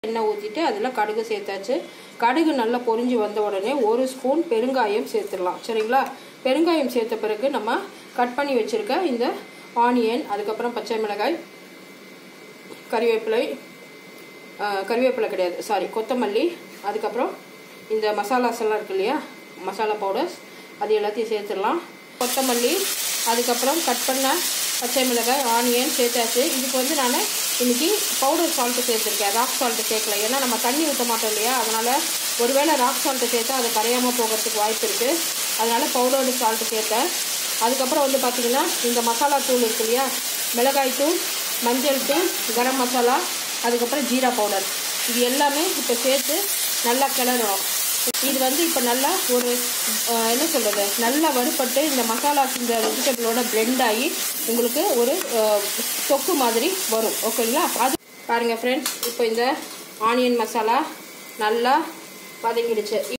எண்ணெய் ஊற்றிட்டு அதில் கடுகு சேர்த்தாச்சு கடுகு நல்லா பொரிஞ்சு வந்த உடனே ஒரு ஸ்பூன் பெருங்காயம் சேர்த்துடலாம் சரிங்களா பெருங்காயம் சேர்த்த பிறகு நம்ம கட் பண்ணி வச்சுருக்க இந்த ஆனியன் அதுக்கப்புறம் பச்சை மிளகாய் கறிவேப்பிலை அஹ், கறிவேப்பிலை கிடையாது சாரி கொத்தமல்லி அதுக்கப்புறம் இந்த மசாலாஸ் எல்லாம் இருக்கு இல்லையா மசாலா பவுடர்ஸ் அது எல்லாத்தையும் சேர்த்துடலாம் கொத்தமல்லி அதுக்கப்புறம் கட் பண்ண பச்சை மிளகாய் ஆனியன் சேர்த்தாச்சு இதுக்கு வந்து நான் இன்னைக்கு பவுடர் சால்ட்டு சேர்த்துருக்கேன் ராக் சால்ட்டு சேர்க்கல ஏன்னா நம்ம தண்ணி ஊற்ற மாட்டோம் இல்லையா அதனால் ஒருவேளை ராக் சால்ட்டு சேர்த்தா அது கரையாமல் போகிறதுக்கு வாய்ப்பு இருக்குது அதனால் பவுடர் சால்ட்டு சேர்த்தேன் அதுக்கப்புறம் வந்து பார்த்திங்கன்னா இந்த மசாலா தூள் இருக்கு இல்லையா மிளகாய் தூள் மஞ்சள் தூள் கரம் மசாலா அதுக்கப்புறம் ஜீரா பவுடர் இது எல்லாமே இப்போ சேர்த்து நல்லா கிளறணும் இது வந்து இப்போ நல்லா ஒரு அஹ், என்ன சொல்கிறது நல்லா வறுபட்டு இந்த மசாலாஸ் இந்த வெஜிடபிளோட blend ஆகி உங்களுக்கு ஒரு அஹ், தொக்கு மாதிரி வரும் ஓகேங்களா அது பாருங்கள் ஃப்ரெண்ட்ஸ் இப்போ இந்த ஆனியன் மசாலா நல்லா வதங்கிடுச்சு